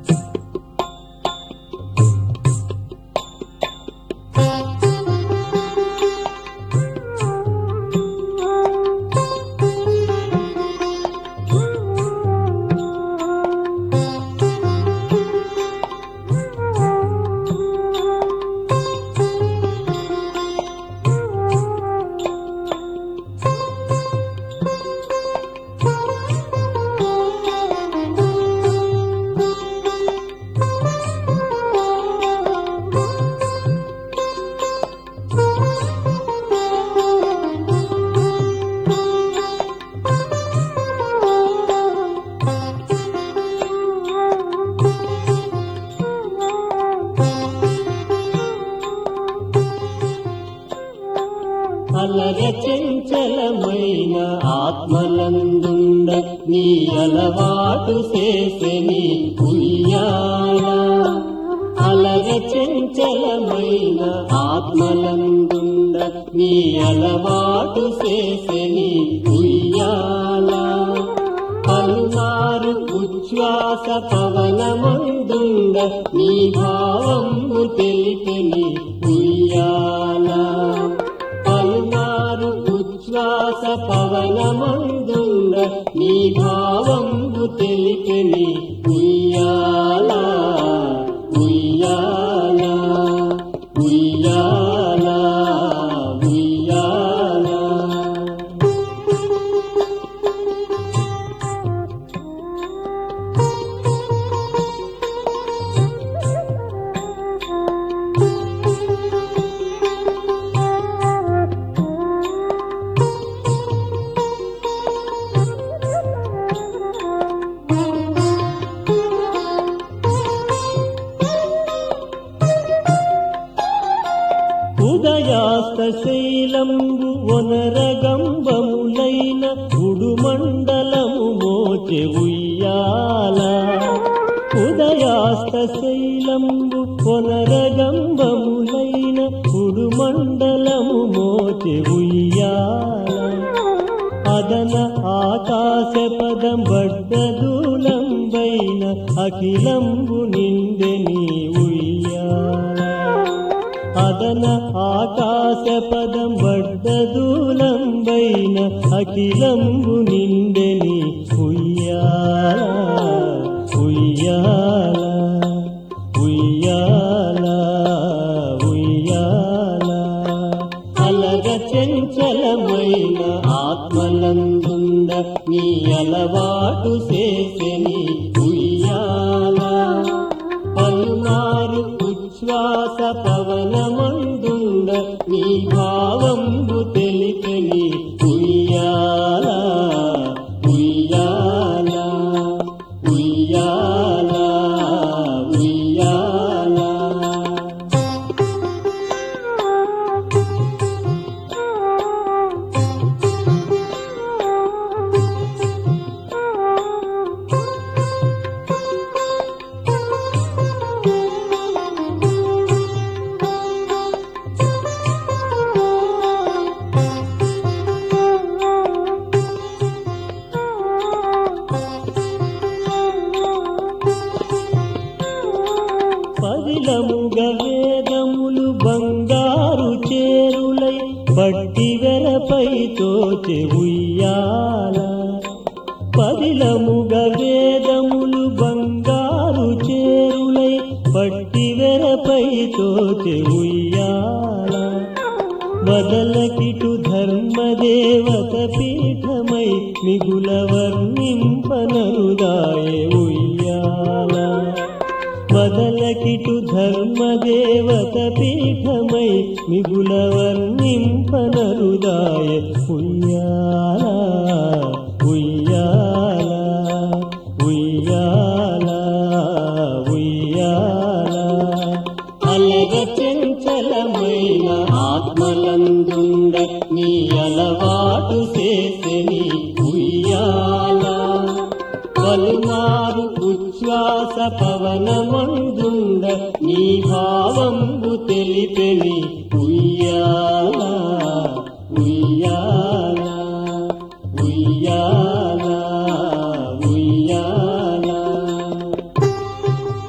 అలగ చెంచలమైన ఆత్మలందుండ నీ అలవాటు చేసని ఉయ్యాల అలగ చెంచలమైన ఆత్మలందుండ నీ అలవాటు చేసని ఉయ్యాల పలుమారు ఉచ్ఛ్వాస పవనమందుండ నీ భావము తెలిపని ఉయ్యాల పలుమారు ఉచ్ఛ్వాస పవనమందుండ నీ భావము తెలిపని ఉయ్యాల ఉయ్యాల ఉయ్యాల ఉయ్యాల ఉదయాస్త శైలంబు వనరగంబములైన ఉడుమండలము మోచె ఉయ్యాల ఉదయాస్త శైలంబు వనరగంబములైన ఉడుమండలము మోచె ఉయ్యాల అదన ఆకాశ పదం బడ్డదూలంబైన అఖిలంబు నిండెని ఉయ్యాల అదన ఆకాశ పదం బడ్డదూలంబైన అఖిలంబు నిండెని ఉయ్యాల ఉయ్యాల ఉయ్యాల ఉయ్యాల అలగ చెంచలమైన ఆత్మలందుండ నీ అలవాటు చేసని ఉయ్యాల పలుమారు ఉచ్ఛ్వాస పవనమందుండ నీ భావంబు తెలిపని ఉయ్యాల ఉయ్యాల ఉయ్యాల ఉయ్యాల పదిలముగ వేదములు బంగారు చేరులై బట్టి వెరపై తోచె ఉయ్యాల పదిలముగ వేదములు బంగారు చేరులై బట్టి వెరపై తోచె ఉయ్యాల వదలకిటు ధర్మదేవత పీఠమై మిగుల వర్ణింపనరుదాయ ఉయ్యాల వదలకిటు ధర్మదేవత పీఠమై మిగుల వర్ణింపనరుదాయ ఉయ్యాల ఉయ్యాల ఉయ్యాల ఉయ్యాల అలగ చెంచలమైన ఆత్మలందుండ నీ అలవాటు చేసని ఉయ్యాల పలుమారు ఉచ్ఛ్వాస పవనమందుండ నీ భావంబు తెలిపెని ఉయ్యాల ఉయ్యాల ఉయ్యాల ఉయ్యాల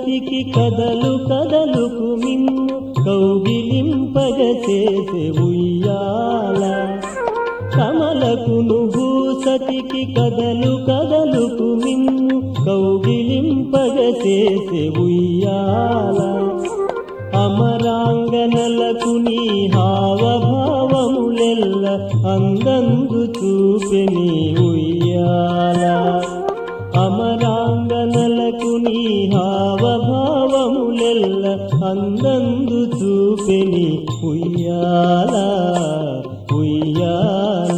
భూసతికి కదలు కదలుకు మిమ్ము కౌగిలింపగచేసే ఉయ్యాల కమలకును భూసతికి కదలు కదలుకు మిమ్ము కౌగిలింపగచేసే ఉయ్యాల అమరాంగనలకు నీ హావభావములెల్ల అందందు చూపెని ఉయ్యాల అమరాంగనలకు నీ హావభావములెల్ల అందందు చూపెని ఉయ్యాల ఉయ్యాల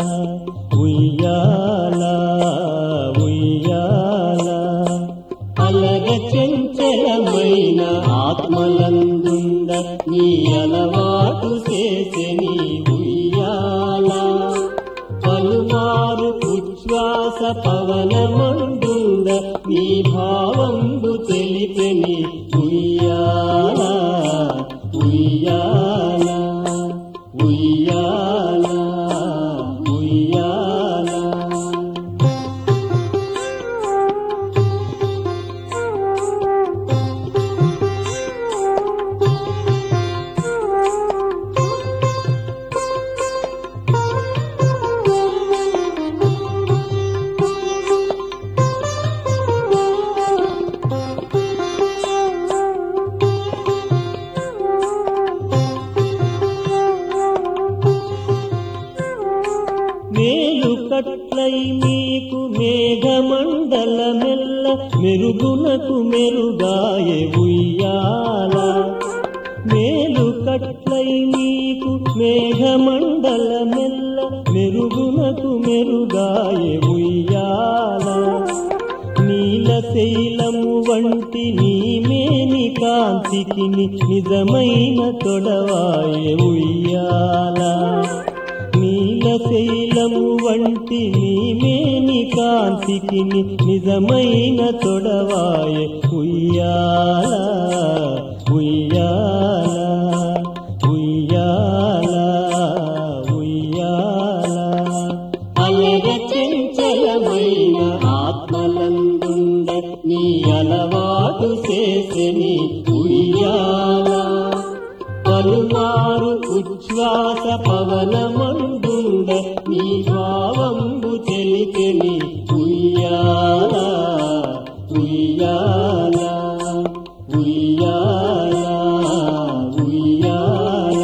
ఉయ్యాల ఉయ్యాల అలగ చెంచలమైన ఆత్మలందుండ నీ అలవాటు చేసే నీ ఉయ్యాల పలుమారు ఉచ్ఛ్వాస పవనమందుండ నీ భావంబు తెలిపే నీ ఉయ్యాల ఉయ్యాల ఉయ్యాల ఉయ్యాల మేలు కట్లై మీకు మేఘమండలమెల్ల మెరుగునకు మెరుగాయే ఉయ్యాల మేలు కట్లై మీకు మేఘమండలమెల్ల మెరుగునకు మెరుగాయే ఉయ్యాల నీలశైలము వంటి నీమేని కాంతికి నిజమైన తొడవాయే ఉయ్యాల నీలశైలము వంటి నీమేని కాంతికి నిజమైన తొడవాయ ఉయ్యాల ఉయ్యాల ఉయ్యాల ఉయ్యాల అలగ చెంచలమైన ఆత్మలందుండ నీ అలవాటు చేసే నీ ఉయ్యాల పలుమారు ఉచ్ఛ్వాస పవనమందుండ నీ భావంబు తెలిపే నీ ఉయ్యాల ఉయ్యాల ఉయ్యాల ఉయ్యాల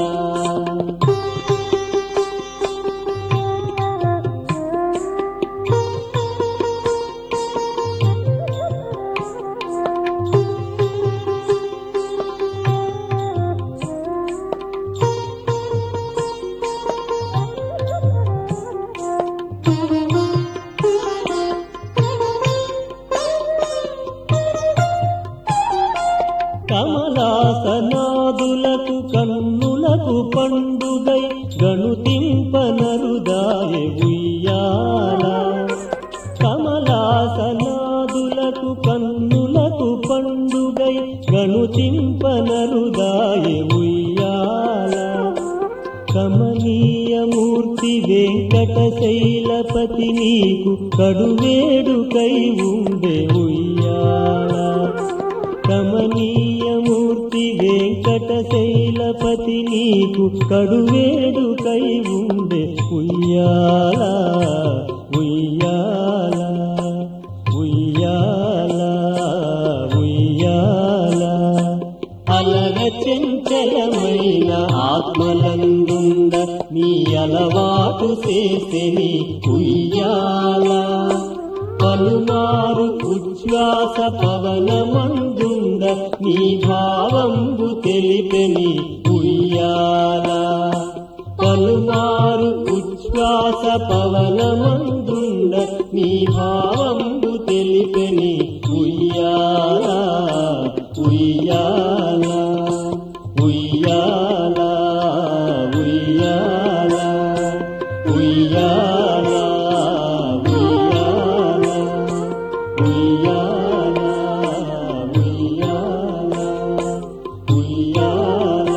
కమలాసనాదులకు కన్నులకు పండుగై గణుతింపనరుదాయ ఉయ్యాల కమలాసనాదులకు కన్నులకు పండుగై గణుతింపనరుదాయ ఉయ్యాల కమనీయమూర్తి వెంకటశైలపతి నీకు కడువేడుకై ఉండే ఉయ్యాల కమనీయమూర్తి వెంకటశైలపతి నీకు కడువేడుకై ఉండే ఉయ్యాల ఉయ్యాల ఉయ్యాల ఉయ్యాల అలగ చెంచలమైన ఆత్మలందుండ నీ అలవాటు చేసే నీ ఉయ్యాల పలుమారు ఉచ్ఛ్వాస పవనమందుండ నీ భావంబు తెలిపే నీ ఉయ్యాల పలుమారు ఉచ్ఛ్వాస పవనమందుండ నీ భావంబు తెలిపే నీ ఉయ్యాల ఉయ్యాల ఉయ్యాల ఉయ్యాల ఉయ్యాల ఉయ్యాల ఉయ్యాల ఉయ్యాల ఉయ్యాల